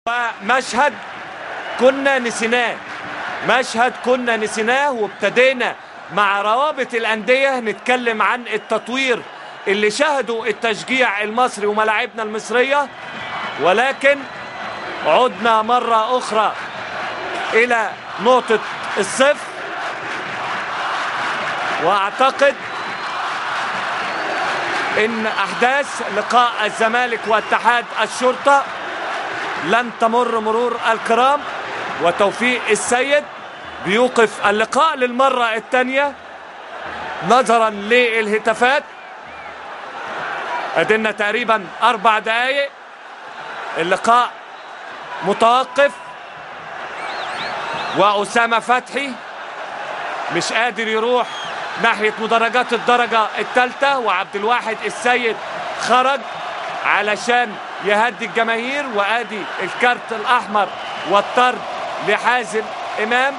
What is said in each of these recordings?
مشهد كنا نسيناه مشهد كنا نسيناه وابتدينا مع روابط الأندية نتكلم عن التطوير اللي شهدوا التشجيع المصري وملاعبنا المصرية ولكن عدنا مرة أخرى إلى نقطة الصفر وأعتقد إن أحداث لقاء الزمالك واتحاد الشرطة لن تمر مرور الكرام وتوفيق السيد بيوقف اللقاء للمرة الثانية نظرا للهتافات ادينا تقريبا اربع دقايق اللقاء متوقف واسامه فتحي مش قادر يروح ناحيه مدرجات الدرجه الثالثه وعبد الواحد السيد خرج علشان يهدي الجماهير وادي الكارت الاحمر والطرد لحازم امام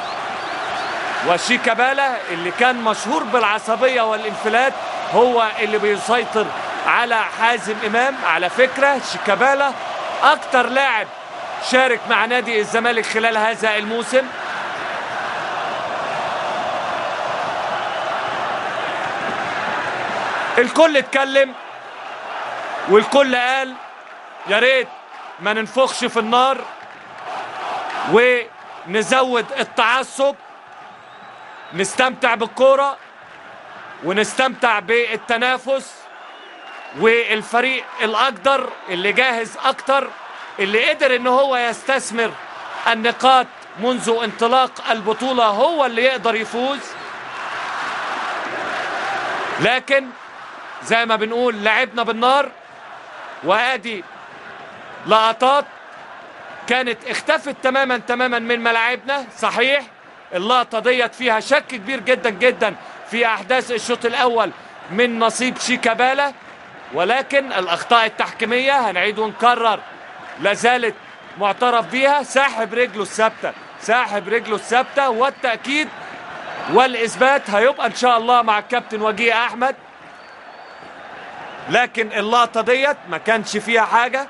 وشيكابالا اللي كان مشهور بالعصبيه والانفلات هو اللي بيسيطر على حازم امام على فكره شيكابالا اكتر لاعب شارك مع نادي الزمالك خلال هذا الموسم الكل اتكلم والكل قال يا ريت ما ننفخش في النار ونزود التعصب نستمتع بالكوره ونستمتع بالتنافس والفريق الاقدر اللي جاهز اكتر اللي قدر ان هو يستثمر النقاط منذ انطلاق البطوله هو اللي يقدر يفوز لكن زي ما بنقول لعبنا بالنار وادي لقطات كانت اختفت تماما تماما من ملاعبنا صحيح اللقطه ديت فيها شك كبير جدا جدا في احداث الشوط الاول من نصيب شيكابالا ولكن الاخطاء التحكيميه هنعيد ونكرر لازالت معترف بيها ساحب رجله الثابته ساحب رجله الثابته والتاكيد والاثبات هيبقى ان شاء الله مع الكابتن وجيه احمد لكن اللقطه ديت ما كانش فيها حاجه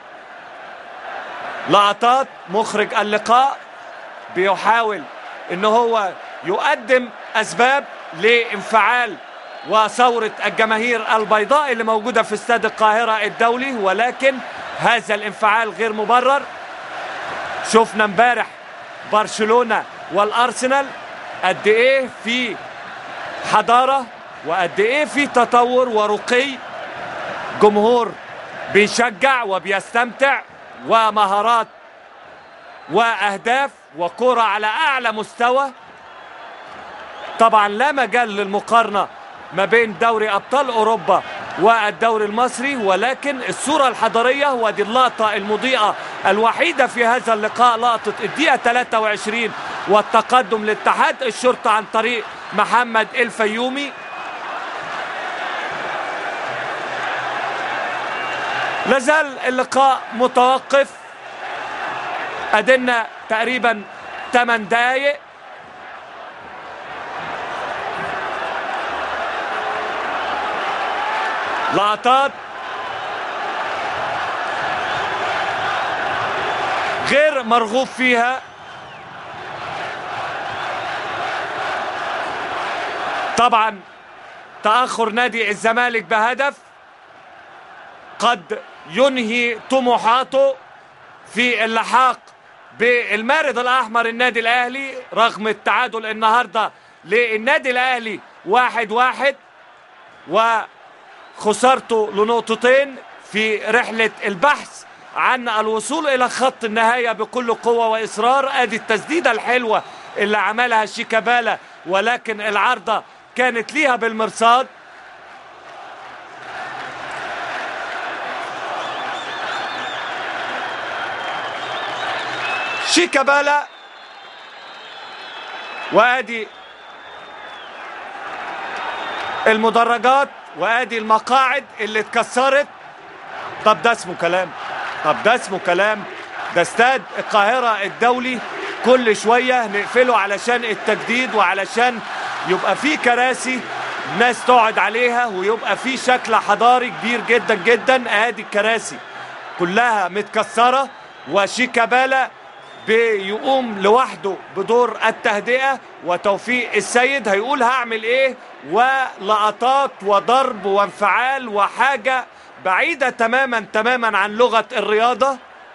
لقطات مخرج اللقاء بيحاول ان هو يقدم اسباب لانفعال وثورة الجماهير البيضاء اللي موجودة في استاد القاهرة الدولي ولكن هذا الانفعال غير مبرر شفنا امبارح برشلونة والارسنال قد ايه في حضارة وقد ايه في تطور ورقي جمهور بيشجع وبيستمتع ومهارات واهداف وكرة على اعلى مستوى طبعا لا مجال للمقارنة ما بين دوري ابطال اوروبا والدوري المصري ولكن الصورة الحضارية ودي اللقطة المضيئة الوحيدة في هذا اللقاء لقطة الدقيقة 23 والتقدم لاتحاد الشرطة عن طريق محمد الفيومي لازال اللقاء متوقف ادينا تقريبا 8 دقايق لقطات غير مرغوب فيها طبعا تأخر نادي الزمالك بهدف قد ينهي طموحاته في اللحاق بالمارد الأحمر النادي الأهلي رغم التعادل النهاردة للنادي الأهلي واحد واحد وخسارته لنقطتين في رحلة البحث عن الوصول إلى خط النهاية بكل قوة وإصرار أدي التسديدة الحلوة اللي عملها شيكابالا ولكن العارضة كانت ليها بالمرصاد شيكابالا وادي المدرجات وادي المقاعد اللي اتكسرت طب ده اسمه كلام طب ده اسمه كلام ده استاد القاهرة الدولي كل شوية نقفله علشان التجديد وعلشان يبقى فيه كراسي ناس تقعد عليها ويبقى فيه شكل حضاري كبير جدا جدا ادي الكراسي كلها متكسرة وشيكابالا بيقوم لوحده بدور التهدئة وتوفيق السيد هيقول هعمل ايه ولقطات وضرب وانفعال وحاجة بعيدة تماما تماما عن لغة الرياضة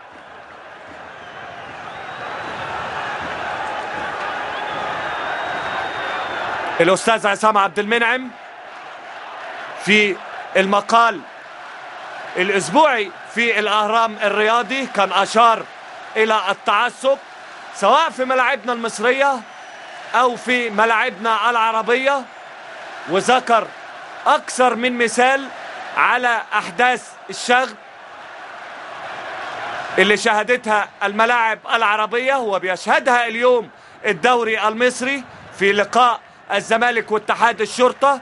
الأستاذ عصام عبد المنعم في المقال الأسبوعي في الأهرام الرياضي كان أشار إلى التعصب سواء في ملاعبنا المصرية أو في ملاعبنا العربية وذكر أكثر من مثال على أحداث الشغب اللي شهدتها الملاعب العربية وبيشهدها اليوم الدوري المصري في لقاء الزمالك واتحاد الشرطة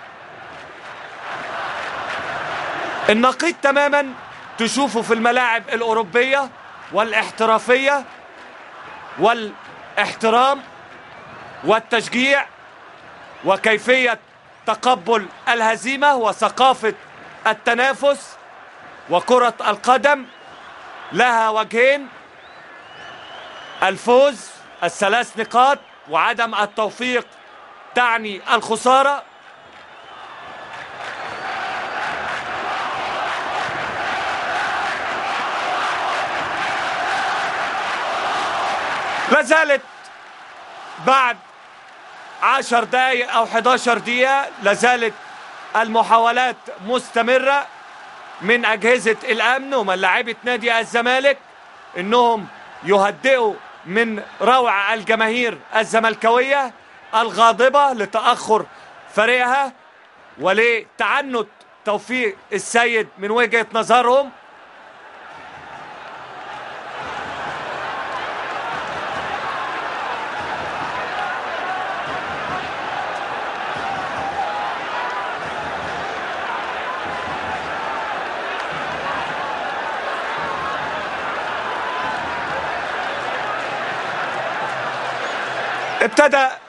النقيض تماما تشوفه في الملاعب الأوروبية والاحترافية والاحترام والتشجيع وكيفية تقبل الهزيمة وثقافة التنافس وكرة القدم لها وجهين الفوز الثلاث نقاط وعدم التوفيق تعني الخسارة لا زالت بعد عشر دقايق أو 11 دقيقة لا زالت المحاولات مستمرة من أجهزة الأمن ومن لاعيبة نادي الزمالك إنهم يهدئوا من روع الجماهير الزملكاوية الغاضبة لتأخر فريقها ولتعنت توفيق السيد من وجهة نظرهم ابتدى